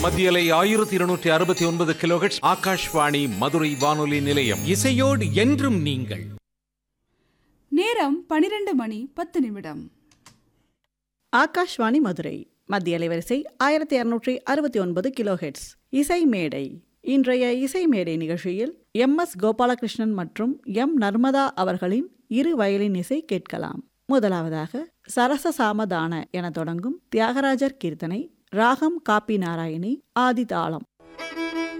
மத்தியலை ஆயிரத்தி இருநூற்றி அறுபத்தி ஒன்பது கிலோஹெட்ஸ் ஆகாஷ்வாணி மதுரை வானொலி நிலையம் இசையோடு என்றும் நீங்கள் நேரம் பனிரெண்டு மணி பத்து நிமிடம் ஆகாஷ்வாணி மதுரை மத்திய அலைவரிசை ஆயிரத்தி இரநூற்றி அறுபத்தி ஒன்பது கிலோஹெட்ஸ் இசை மேடை இன்றைய இசை மேடை நிகழ்ச்சியில் எம் எஸ் கோபாலகிருஷ்ணன் மற்றும் எம் நர்மதா அவர்களின் இரு வயலின் இசை கேட்கலாம் முதலாவதாக சரச சாமதான என தொடங்கும் தியாகராஜர் கீர்த்தனை ராகம் காப்பி நாராயணி ஆதி தாளம்